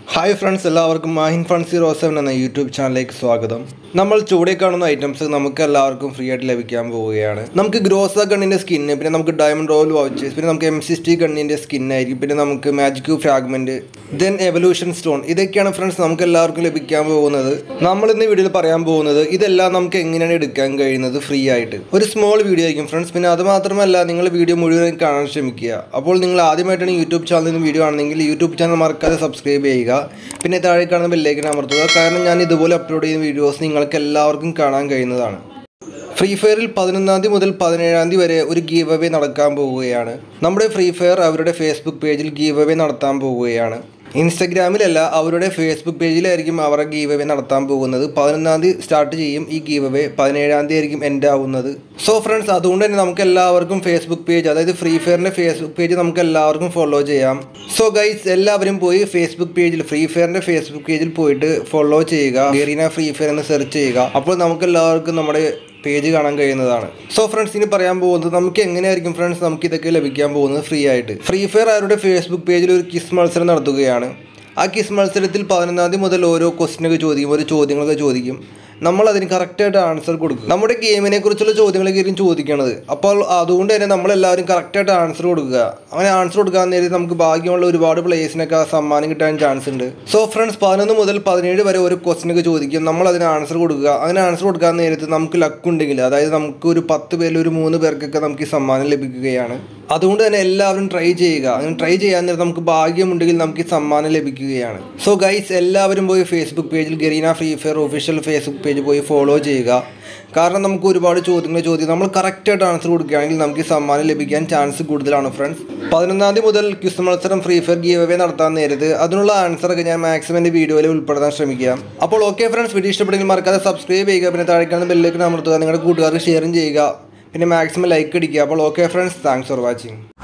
hi friends എല്ലാവർക്കും Mahin fun zero seven എന്ന YouTube ചാനലിലേക്ക് സ്വാഗതം നമ്മൾ ചൂടെ കാണുന്ന ഐറ്റംസ് നമുക്ക് എല്ലാവർക്കും ഫ്രീ ആയിട്ട് ലഭിക്കാൻ പോവുകയാണ് നമുക്ക് ഗ്രോസ ഗണ്ണിൻ്റെ സ്കിന്ന് പിന്നെ നമുക്ക് ഡയമണ്ട് റോൾ വൗച്ചേഴ്സ് പിന്നെ നമുക്ക് എം സിക്സ്റ്റി ഗണ്ണിൻ്റെ സ്കിന്നായിരിക്കും പിന്നെ നമുക്ക് magic fragment then evolution stone ഇതൊക്കെയാണ് ഫ്രണ്ട്സ് നമുക്ക് എല്ലാവർക്കും ലഭിക്കാൻ പോകുന്നത് നമ്മൾ ഇന്ന് വീഡിയോയിൽ പറയാൻ പോകുന്നത് ഇതെല്ലാം നമുക്ക് എങ്ങനെയാണ് എടുക്കാൻ കഴിയുന്നത് ഫ്രീ ആയിട്ട് ഒരു സ്മോൾ വീഡിയോ ആയിരിക്കും ഫ്രണ്ട്സ് പിന്നെ അത് മാത്രമല്ല നിങ്ങൾ വീഡിയോ മുഴുവൻ കാണാൻ ശ്രമിക്കുക അപ്പോൾ നിങ്ങൾ ആദ്യമായിട്ടാണ് യൂട്യൂബ് ചാനലിൽ നിന്ന് വീഡിയോ ആണെങ്കിൽ യൂട്യൂബ് ചാനൽ മറക്കാതെ സബ്സ്ക്രൈബ് ചെയ്യുക പിന്നെ താഴെ കാണുന്ന ബെല്ലേക്കിന് അമർത്തുക കാരണം ഞാൻ ഇതുപോലെ അപ്ലോഡ് ചെയ്യുന്ന വീഡിയോസ് നിങ്ങൾക്ക് എല്ലാവർക്കും കാണാൻ കഴിയുന്നതാണ് ഫ്രീ ഫയറിൽ പതിനൊന്നാം തീയതി മുതൽ പതിനേഴാം തീയതി വരെ ഒരു ഗീവ് അവേ നടക്കാൻ പോവുകയാണ് നമ്മുടെ ഫ്രീ ഫയർ അവരുടെ ഫേസ്ബുക്ക് പേജിൽ ഗീവ് അവേ നടത്താൻ പോവുകയാണ് ഇൻസ്റ്റഗ്രാമിലല്ല അവരുടെ ഫേസ്ബുക്ക് പേജിലായിരിക്കും അവരുടെ ഗീവ് അവേ നടത്താൻ പോകുന്നത് പതിനൊന്നാം തീയതി സ്റ്റാർട്ട് ചെയ്യും ഈ ഗീവ് അവേ പതിനേഴാം തീയതി ആയിരിക്കും എൻഡ് ആവുന്നത് സോ ഫ്രണ്ട്സ് അതുകൊണ്ട് തന്നെ നമുക്ക് എല്ലാവർക്കും ഫേസ്ബുക്ക് പേജ് അതായത് ഫ്രീ ഫയറിൻ്റെ ഫേസ്ബുക്ക് പേജ് നമുക്ക് എല്ലാവർക്കും ഫോളോ ചെയ്യാം സോ ഗൈസ് എല്ലാവരും പോയി ഫേസ്ബുക്ക് പേജിൽ ഫ്രീ ഫയറിൻ്റെ ഫേസ്ബുക്ക് പേജിൽ പോയിട്ട് ഫോളോ ചെയ്യുക ഗെറീന ഫ്രീ ഫയർ എന്ന് സെർച്ച് ചെയ്യുക അപ്പോൾ നമുക്ക് എല്ലാവർക്കും നമ്മുടെ പേജ് കാണാൻ കഴിയുന്നതാണ് സോ ഫ്രണ്ട്സ് ഇനി പറയാൻ പോകുന്നത് നമുക്ക് എങ്ങനെയായിരിക്കും ഫ്രണ്ട്സ് നമുക്ക് ഇതൊക്കെ ലഭിക്കാൻ പോകുന്നത് ഫ്രീ ആയിട്ട് ഫ്രീ ഫയർ അവരുടെ ഫേസ്ബുക്ക് പേജിൽ ഒരു കിസ് മത്സരം നടത്തുകയാണ് ആ കിസ് മത്സരത്തിൽ പതിനൊന്നാം തീയതി മുതൽ ഓരോ ക്വസ്റ്റിനൊക്കെ ചോദിക്കും ഓരോ ചോദ്യങ്ങളൊക്കെ ചോദിക്കും നമ്മൾ അതിന് കറക്റ്റായിട്ട് ആൻസർ കൊടുക്കും നമ്മുടെ ഗെയിമിനെ കുറിച്ചുള്ള ചോദ്യങ്ങളൊക്കെ ആയിരിക്കും ചോദിക്കണത് അപ്പോൾ അതുകൊണ്ട് തന്നെ നമ്മളെല്ലാവരും കറക്റ്റായിട്ട് ആൻസർ കൊടുക്കുക അങ്ങനെ ആൻസർ കൊടുക്കാൻ നേരത്തെ നമുക്ക് ഭാഗ്യമുള്ള ഒരുപാട് പ്ലേസിനൊക്കെ ആ സമ്മാനം കിട്ടാൻ ചാൻസ് ഉണ്ട് സോ ഫ്രണ്ട്സ് പതിനൊന്ന് മുതൽ പതിനേഴ് വരെ ഒരു ക്വസ്റ്റിനൊക്കെ ചോദിക്കും നമ്മൾ അതിന് ആൻസർ കൊടുക്കുക അങ്ങനെ ആൻസർ കൊടുക്കാൻ നേരത്ത് നമുക്ക് ലക്ക് ഉണ്ടെങ്കിൽ അതായത് നമുക്ക് ഒരു പത്ത് പേരിൽ ഒരു മൂന്ന് പേർക്കൊക്കെ നമുക്ക് ഈ സമ്മാനം ലഭിക്കുകയാണ് അതുകൊണ്ട് തന്നെ എല്ലാവരും ട്രൈ ചെയ്യുക അങ്ങനെ ട്രൈ ചെയ്യാൻ നേരം നമുക്ക് ഭാഗ്യമുണ്ടെങ്കിൽ നമുക്ക് ഈ സമ്മാനം ലഭിക്കുകയാണ് സോ ഗൈസ് എല്ലാവരും പോയി ഫേസ്ബുക്ക് പേജിൽ Garena Free Fire official Facebook page പോയി ഫോളോ ചെയ്യുക കാരണം നമുക്ക് ഒരുപാട് ചോദ്യങ്ങൾ ചോദ്യം നമ്മൾ കറക്റ്റായിട്ട് ആൻസർ കൊടുക്കുകയാണെങ്കിൽ നമുക്ക് ഈ സമ്മാനം ലഭിക്കാൻ ചാൻസ് കൂടുതലാണ് ഫ്രണ്ട്സ് പതിനൊന്നാം തീയതി മുതൽ ക്വിസ് മത്സരം ഫ്രീ ഫയർ ഗീവ് അവേ നടത്താൻ നേരത്ത് അതിനുള്ള ആൻസറൊക്കെ ഞാൻ മാക്സിമം എൻ്റെ വീഡിയോയിൽ ഉൾപ്പെടുത്താൻ ശ്രമിക്കാം അപ്പോൾ ഓക്കെ ഫ്രണ്ട്സ് വീഡിയോ ഇഷ്ടപ്പെട്ടെങ്കിൽ മറക്കാതെ സബ്സ്ക്രൈബ് ചെയ്യുക പിന്നെ താഴേക്കാണ് ബെല്ലേക്ക് അമർത്തുക നിങ്ങളുടെ കൂട്ടുകാർക്ക് ഷെയറും ചെയ്യുക പിന്നെ മാക്സിമം ലൈക്ക് അടിക്കുക അപ്പോൾ okay friends thanks for watching